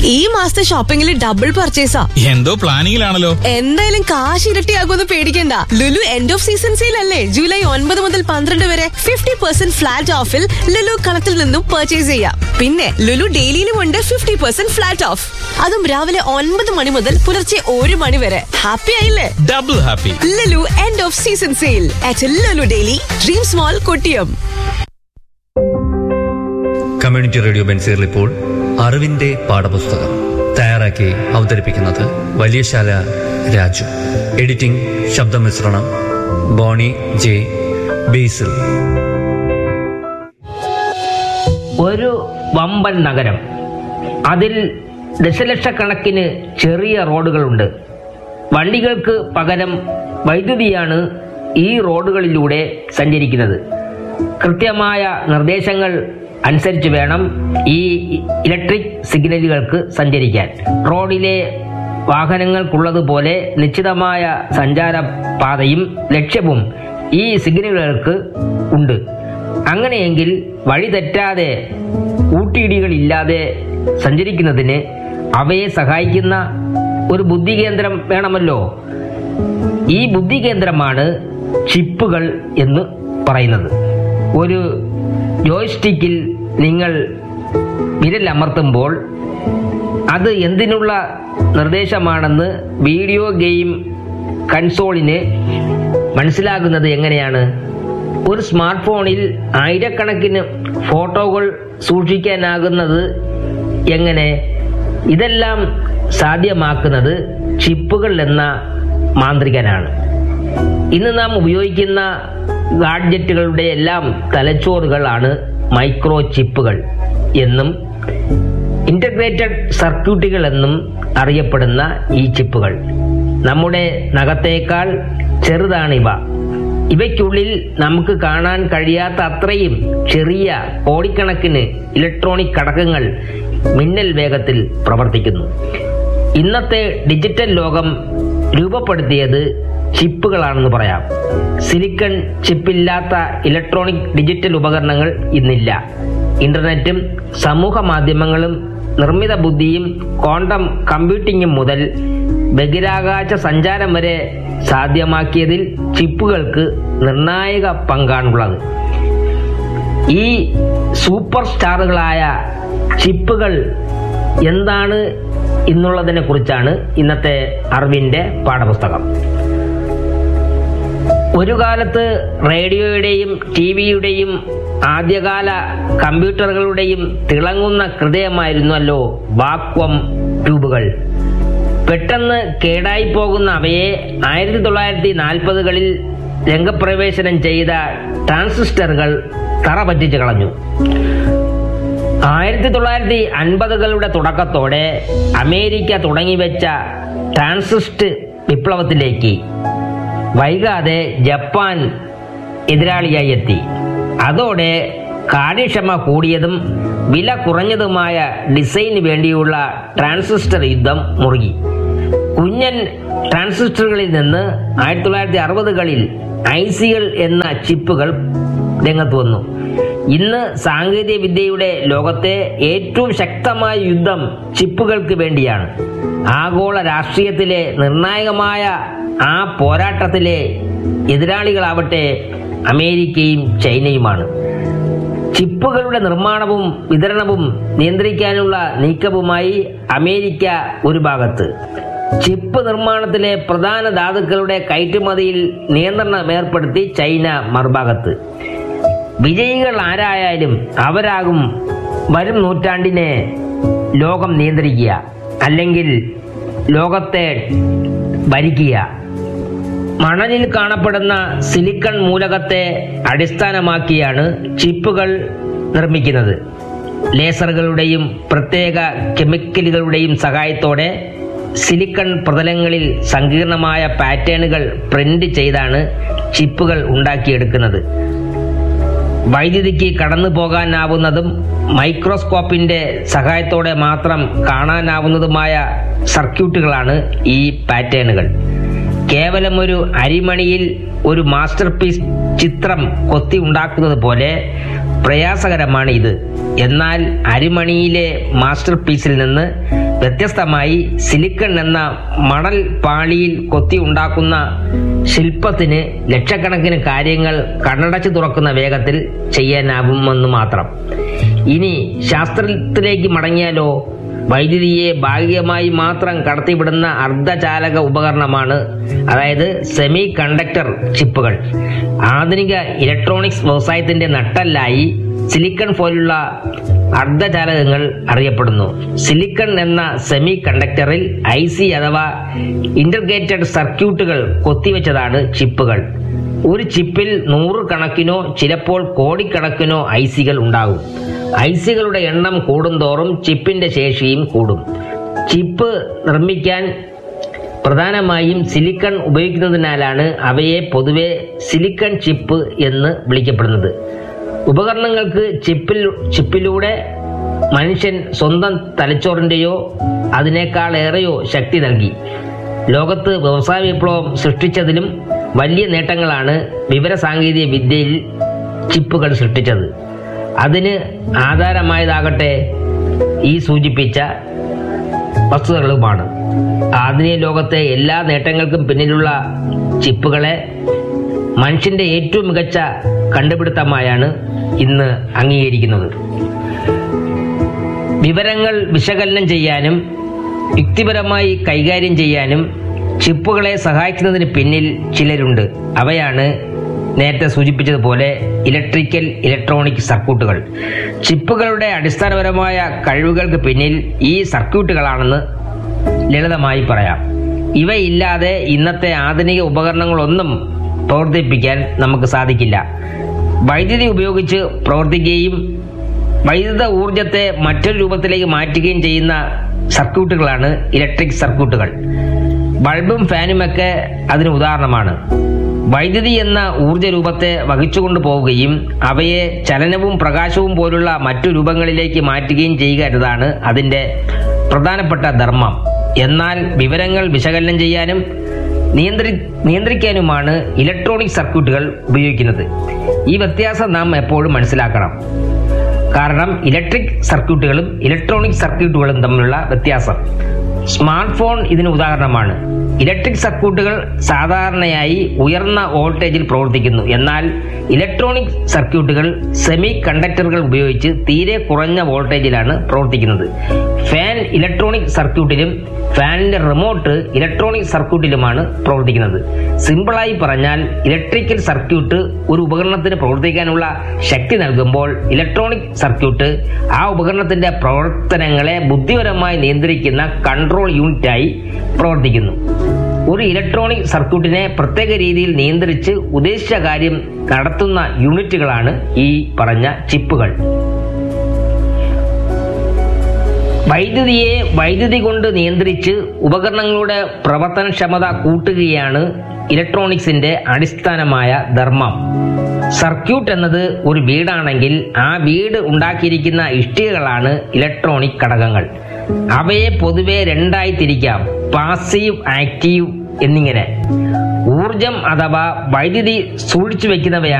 ഈ മാസത്തെ ഷോപ്പിംഗിൽ ഡബിൾ പർച്ചേസാ എന്തോ പ്ലാനിങ്ങിലാണല്ലോ എന്തായാലും കാശ് ഇരട്ടിയാകുമെന്ന് പേടിക്കണ്ട Lulu end of season sale അല്ലേ ജൂലൈ ഒൻപത് മുതൽ പന്ത്രണ്ട് വരെ ഫിഫ്റ്റി പെർസെന്റ് ഫ്ലാറ്റ് ഓഫിൽ ലുലു കളത്തിൽ നിന്നും പർച്ചേസ് ചെയ്യാം പിന്നെ ലുലു ഡെയിലിയിലും ഉണ്ട് ഫിഫ്റ്റി പെർസെന്റ് ഫ്ലാറ്റ് ഓഫ് അതും രാവിലെ ഒൻപത് മണി മുതൽ പുലർച്ചെ ഒരു മണി വരെ ഹാപ്പി ആയില്ലേ double happy Lulu end of season sale at Lulu daily dream small Kottiyam community radio ബെൻസീറിൽ ഇപ്പോൾ അറിവിന്റെ പാഠപുസ്തകം തയ്യാറാക്കി അവതരിപ്പിക്കുന്നത് വലിയശാല രാജു എഡിറ്റിംഗ് ശബ്ദമിശ്രണം ബോണി ജെ ബേസിൽ ഒരു വമ്പൻ നഗരം അതിൽ ദശലക്ഷക്കണക്കിന് ചെറിയ റോഡുകളുണ്ട് വണ്ടികൾക്ക് പകരം വൈദ്യുതിയാണ് ഈ റോഡുകളിലൂടെ സഞ്ചരിക്കുന്നത് കൃത്യമായ നിർദ്ദേശങ്ങൾ അനുസരിച്ച് വേണം ഈ ഇലക്ട്രിക് സിഗ്നലുകൾക്ക് സഞ്ചരിക്കാൻ റോഡിലെ വാഹനങ്ങൾക്കുള്ളതുപോലെ നിശ്ചിതമായ സഞ്ചാര പാതയും ലക്ഷ്യവും ഈ സിഗ്നലുകൾക്ക് ഉണ്ട് അങ്ങനെയെങ്കിൽ വഴി തെറ്റാതെ ഊട്ടിയിടികളില്ലാതെ സഞ്ചരിക്കുന്നതിന് അവയെ സഹായിക്കുന്ന ഒരു ബുദ്ധി കേന്ദ്രം വേണമല്ലോ ഈ ബുദ്ധി കേന്ദ്രമാണ് ചിപ്പുകൾ എന്ന് പറയുന്നത് ഒരു ജോയ്സ്റ്റിക്കിൽ നിങ്ങൾ വിരലമർത്തുമ്പോൾ അത് എന്തിനുള്ള നിർദ്ദേശമാണെന്ന് വീഡിയോ ഗെയിം കൺസോളിന് മനസ്സിലാകുന്നത് എങ്ങനെയാണ് ഒരു സ്മാർട്ട് ഫോണിൽ ആയിരക്കണക്കിന് ഫോട്ടോകൾ സൂക്ഷിക്കാനാകുന്നത് എങ്ങനെ ഇതെല്ലാം സാധ്യമാക്കുന്നത് ചിപ്പുകൾ എന്ന മാന്ത്രികനാണ് ഇന്ന് നാം ഉപയോഗിക്കുന്ന ഗാഡ്ജറ്റുകളുടെ എല്ലാം തലച്ചോറുകളാണ് മൈക്രോ ചിപ്പുകൾ എന്നും ഇന്റഗ്രേറ്റഡ് സർക്യൂട്ടുകൾ എന്നും അറിയപ്പെടുന്ന ഈ ചിപ്പുകൾ നമ്മുടെ നഖത്തേക്കാൾ ചെറുതാണിവ ഇവയ്ക്കുള്ളിൽ നമുക്ക് കാണാൻ കഴിയാത്ത അത്രയും ചെറിയ കോടിക്കണക്കിന് ഇലക്ട്രോണിക് ഘടകങ്ങൾ മിന്നൽ വേഗത്തിൽ പ്രവർത്തിക്കുന്നു ഇന്നത്തെ ഡിജിറ്റൽ ലോകം രൂപപ്പെടുത്തിയത് ചിപ്പുകളാണെന്ന് പറയാം സിലിക്കൺ ചിപ്പില്ലാത്ത ഇലക്ട്രോണിക് ഡിജിറ്റൽ ഉപകരണങ്ങൾ ഇന്നില്ല ഇന്റർനെറ്റും സമൂഹ മാധ്യമങ്ങളും നിർമ്മിത ബുദ്ധിയും ക്വാണ്ടം കമ്പ്യൂട്ടിംഗും മുതൽ ബഹിരാകാശ സഞ്ചാരം വരെ സാധ്യമാക്കിയതിൽ ചിപ്പുകൾക്ക് നിർണായക പങ്കാണുള്ളത് ഈ സൂപ്പർ സ്റ്റാറുകളായ ചിപ്പുകൾ എന്താണ് എന്നുള്ളതിനെ കുറിച്ചാണ് ഇന്നത്തെ അറിവിന്റെ പാഠപുസ്തകം ഒരു കാലത്ത് റേഡിയോയുടെയും ടി വിയുടെയും ആദ്യകാല കമ്പ്യൂട്ടറുകളുടെയും തിളങ്ങുന്ന ഹൃദയമായിരുന്നല്ലോ വാക്വം ട്യൂബുകൾ പെട്ടെന്ന് കേടായി പോകുന്ന അവയെ ആയിരത്തി തൊള്ളായിരത്തി നാൽപ്പതുകളിൽ രംഗപ്രവേശനം ചെയ്ത ട്രാൻസിസ്റ്ററുകൾ തറ പറ്റിച്ചു കളഞ്ഞു ആയിരത്തി തൊള്ളായിരത്തി അൻപതുകളുടെ തുടക്കത്തോടെ അമേരിക്ക തുടങ്ങിവെച്ച ട്രാൻസിസ്റ്റ് വിപ്ലവത്തിലേക്ക് വൈകാതെ ജപ്പാൻ എതിരാളിയായി എത്തി അതോടെ കാര്യക്ഷമ കൂടിയതും വില കുറഞ്ഞതുമായ ഡിസൈന് വേണ്ടിയുള്ള ട്രാൻസിസ്റ്റർ യുദ്ധം മുറുകി കുഞ്ഞൻ ട്രാൻസിസ്റ്ററുകളിൽ നിന്ന് ആയിരത്തി തൊള്ളായിരത്തി അറുപതുകളിൽ ഐസികൾ എന്ന ചിപ്പുകൾ രംഗത്ത് വന്നു ഇന്ന് സാങ്കേതിക വിദ്യയുടെ ലോകത്തെ ഏറ്റവും ശക്തമായ യുദ്ധം ചിപ്പുകൾക്ക് വേണ്ടിയാണ് ആഗോള രാഷ്ട്രീയത്തിലെ നിർണായകമായ ആ പോരാട്ടത്തിലെ എതിരാളികളാവട്ടെ അമേരിക്കയും ചൈനയുമാണ് ചിപ്പുകളുടെ നിർമ്മാണവും വിതരണവും നിയന്ത്രിക്കാനുള്ള നീക്കവുമായി അമേരിക്ക ഒരു ഭാഗത്ത് ചിപ്പ് നിർമ്മാണത്തിലെ പ്രധാന ധാതുക്കളുടെ കയറ്റുമതിയിൽ നിയന്ത്രണം ഏർപ്പെടുത്തി ചൈന മറുഭാഗത്ത് വിജയികൾ ആരായാലും അവരാകും വരും നൂറ്റാണ്ടിനെ ലോകം നിയന്ത്രിക്കുക അല്ലെങ്കിൽ ലോകത്തെ ഭരിക്കുക മണലിൽ കാണപ്പെടുന്ന സിലിക്കൺ മൂലകത്തെ അടിസ്ഥാനമാക്കിയാണ് ചിപ്പുകൾ നിർമ്മിക്കുന്നത് ലേസറുകളുടെയും പ്രത്യേക കെമിക്കലുകളുടെയും സഹായത്തോടെ സിലിക്കൺ പ്രതലങ്ങളിൽ സങ്കീർണമായ പാറ്റേണുകൾ പ്രിന്റ് ചെയ്താണ് ചിപ്പുകൾ ഉണ്ടാക്കിയെടുക്കുന്നത് വൈദ്യുതിക്ക് കടന്നു പോകാനാവുന്നതും മൈക്രോസ്കോപ്പിന്റെ സഹായത്തോടെ മാത്രം കാണാനാവുന്നതുമായ സർക്യൂട്ടുകളാണ് ഈ പാറ്റേണുകൾ കേവലം ഒരു അരിമണിയിൽ ഒരു മാസ്റ്റർ പീസ് ചിത്രം കൊത്തി ഉണ്ടാക്കുന്നത് പോലെ പ്രയാസകരമാണ് ഇത് എന്നാൽ അരിമണിയിലെ മാസ്റ്റർ പീസിൽ നിന്ന് വ്യത്യസ്തമായി സിലിക്കൺ എന്ന മണൽ പാളിയിൽ കൊത്തി ഉണ്ടാക്കുന്ന ശില്പത്തിന് ലക്ഷക്കണക്കിന് കാര്യങ്ങൾ കണ്ണടച്ചു തുറക്കുന്ന വേഗത്തിൽ ചെയ്യാനാവുമെന്ന് മാത്രം ഇനി ശാസ്ത്രത്തിലേക്ക് മടങ്ങിയാലോ വൈദ്യുതിയെ ഭാഗികമായി മാത്രം കടത്തിവിടുന്ന അർദ്ധചാലക ഉപകരണമാണ് അതായത് സെമി കണ്ടക്ടർ ചിപ്പുകൾ ആധുനിക ഇലക്ട്രോണിക്സ് വ്യവസായത്തിന്റെ നട്ടല്ലായി സിലിക്കൺ പോലുള്ള അർദ്ധചാലകങ്ങൾ അറിയപ്പെടുന്നു സിലിക്കൺ എന്ന സെമി കണ്ടക്ടറിൽ ഐ സി അഥവാ ഇന്റർഗ്രേറ്റഡ് സർക്യൂട്ടുകൾ കൊത്തിവെച്ചതാണ് ചിപ്പുകൾ ഒരു ചിപ്പിൽ നൂറുകണക്കിനോ ചിലപ്പോൾ കോടിക്കണക്കിനോ ഐ സികൾ ഉണ്ടാകും ഐ സികളുടെ എണ്ണം കൂടുന്തോറും ചിപ്പിന്റെ ശേഷിയും കൂടും ചിപ്പ് നിർമ്മിക്കാൻ പ്രധാനമായും സിലിക്കൺ ഉപയോഗിക്കുന്നതിനാലാണ് അവയെ പൊതുവെ സിലിക്കൺ ചിപ്പ് എന്ന് വിളിക്കപ്പെടുന്നത് ഉപകരണങ്ങൾക്ക് ചിപ്പിൽ ചിപ്പിലൂടെ മനുഷ്യൻ സ്വന്തം തലച്ചോറിൻ്റെയോ അതിനേക്കാളേറെയോ ശക്തി നൽകി ലോകത്ത് വ്യവസായ വിപ്ലവം സൃഷ്ടിച്ചതിലും വലിയ നേട്ടങ്ങളാണ് വിവരസാങ്കേതിക വിദ്യയിൽ ചിപ്പുകൾ സൃഷ്ടിച്ചത് അതിന് ആധാരമായതാകട്ടെ ഈ സൂചിപ്പിച്ച വസ്തുതകളുമാണ് ആധുനിക ലോകത്തെ എല്ലാ നേട്ടങ്ങൾക്കും പിന്നിലുള്ള ചിപ്പുകളെ മനുഷ്യന്റെ ഏറ്റവും മികച്ച കണ്ടുപിടുത്തമായാണ് ഇന്ന് അംഗീകരിക്കുന്നത് വിവരങ്ങൾ വിശകലനം ചെയ്യാനും യുക്തിപരമായി കൈകാര്യം ചെയ്യാനും ചിപ്പുകളെ സഹായിക്കുന്നതിന് പിന്നിൽ ചിലരുണ്ട് അവയാണ് നേരത്തെ സൂചിപ്പിച്ചതുപോലെ ഇലക്ട്രിക്കൽ ഇലക്ട്രോണിക് സർക്യൂട്ടുകൾ ചിപ്പുകളുടെ അടിസ്ഥാനപരമായ കഴിവുകൾക്ക് പിന്നിൽ ഈ സർക്യൂട്ടുകളാണെന്ന് ലളിതമായി പറയാം ഇവയില്ലാതെ ഇന്നത്തെ ആധുനിക ഉപകരണങ്ങളൊന്നും പ്രവർത്തിപ്പിക്കാൻ നമുക്ക് സാധിക്കില്ല വൈദ്യുതി ഉപയോഗിച്ച് പ്രവർത്തിക്കുകയും വൈദ്യുത ഊർജത്തെ മറ്റൊരു രൂപത്തിലേക്ക് മാറ്റുകയും ചെയ്യുന്ന സർക്യൂട്ടുകളാണ് ഇലക്ട്രിക് സർക്യൂട്ടുകൾ ബൾബും ഫാനുമൊക്കെ അതിന് ഉദാഹരണമാണ് വൈദ്യുതി എന്ന ഊർജ രൂപത്തെ വഹിച്ചുകൊണ്ടു പോവുകയും അവയെ ചലനവും പ്രകാശവും പോലുള്ള മറ്റു രൂപങ്ങളിലേക്ക് മാറ്റുകയും ചെയ്യുക എന്നതാണ് അതിന്റെ പ്രധാനപ്പെട്ട ധർമ്മം എന്നാൽ വിവരങ്ങൾ വിശകലനം ചെയ്യാനും നിയന്ത്രി നിയന്ത്രിക്കാനുമാണ് ഇലക്ട്രോണിക് സർക്യൂട്ടുകൾ ഉപയോഗിക്കുന്നത് ഈ വ്യത്യാസം നാം എപ്പോഴും മനസ്സിലാക്കണം കാരണം ഇലക്ട്രിക് സർക്യൂട്ടുകളും ഇലക്ട്രോണിക് സർക്യൂട്ടുകളും തമ്മിലുള്ള വ്യത്യാസം സ്മാർട്ട് ഫോൺ ഇതിന് ഉദാഹരണമാണ് ഇലക്ട്രിക് സർക്യൂട്ടുകൾ സാധാരണയായി ഉയർന്ന വോൾട്ടേജിൽ പ്രവർത്തിക്കുന്നു എന്നാൽ ഇലക്ട്രോണിക് സർക്യൂട്ടുകൾ സെമി കണ്ടക്ടറുകൾ ഉപയോഗിച്ച് തീരെ കുറഞ്ഞ വോൾട്ടേജിലാണ് പ്രവർത്തിക്കുന്നത് ഫാൻ ഇലക്ട്രോണിക് സർക്യൂട്ടിലും ഫാനിന്റെ റിമോട്ട് ഇലക്ട്രോണിക് സർക്യൂട്ടിലുമാണ് പ്രവർത്തിക്കുന്നത് സിമ്പിളായി പറഞ്ഞാൽ ഇലക്ട്രിക്കൽ സർക്യൂട്ട് ഒരു ഉപകരണത്തിന് പ്രവർത്തിക്കാനുള്ള ശക്തി നൽകുമ്പോൾ ഇലക്ട്രോണിക് സർക്യൂട്ട് ആ ഉപകരണത്തിന്റെ പ്രവർത്തനങ്ങളെ ബുദ്ധിപരമായി നിയന്ത്രിക്കുന്ന കൺട്രോൾ യൂണിറ്റായി പ്രവർത്തിക്കുന്നു ഒരു ഇലക്ട്രോണിക് സർക്യൂട്ടിനെ പ്രത്യേക രീതിയിൽ നിയന്ത്രിച്ച് ഉദ്ദേശിച്ച കാര്യം നടത്തുന്ന യൂണിറ്റുകളാണ് ഈ പറഞ്ഞ ചിപ്പുകൾ വൈദ്യുതിയെ വൈദ്യുതി കൊണ്ട് നിയന്ത്രിച്ച് ഉപകരണങ്ങളുടെ പ്രവർത്തനക്ഷമത കൂട്ടുകയാണ് ഇലക്ട്രോണിക്സിന്റെ അടിസ്ഥാനമായ ധർമ്മം സർക്യൂട്ട് എന്നത് ഒരു വീടാണെങ്കിൽ ആ വീട് ഉണ്ടാക്കിയിരിക്കുന്ന ഇഷ്ടികകളാണ് ഇലക്ട്രോണിക് ഘടകങ്ങൾ അവയെ പൊതുവെ രണ്ടായി തിരിക്കാം പാസീവ് ആക്റ്റീവ് എന്നിങ്ങനെ ഊർജം അഥവാ വൈദ്യുതി സൂക്ഷിച്ചു വെക്കുന്നവയാണ്